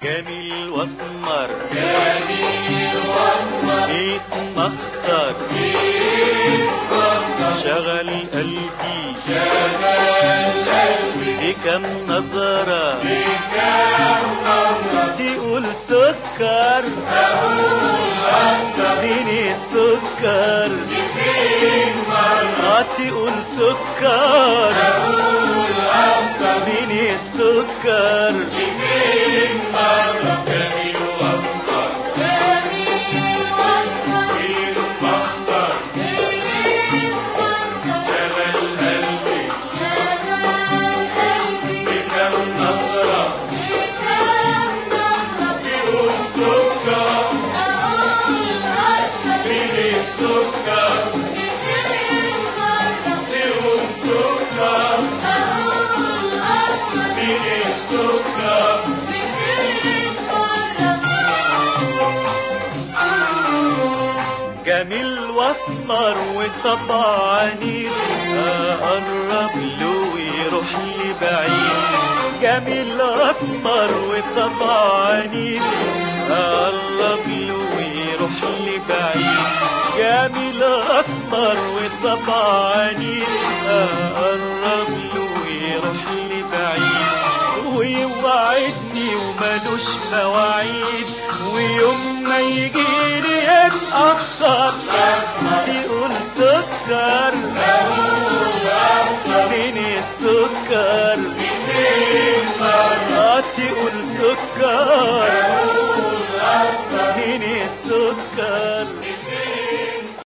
جميل واسمر جميل واسمر يتمخطر شغل قلبي شغال قلبي بكم نظرة بكام نظرة تقول سكر أقول أكتر اديني السكر ميتين مرة آه تقول سكر أقول أكتر اديني السكر ميتين مرة جميل وأصفر جميل واسمر يتمخطر شغل قلبي شغال قلبي بكام نظرة بكام نظرة تقول سكر أقول أكتر مين السكر ميتين مرة تقول سكر أقول أكتر مين السكر ميتين مرة جميل واسمر وطبع عنيد اقرب له ويروح لي بعيد جميل اسمر وطبع عنيد اقرب له ويروح لي بعيد جميل اسمر وطبع عنيد اقرب له ويروح لي بعيد ويوعدني وملوش مواعيد ويوم ما يجيلي يتأخر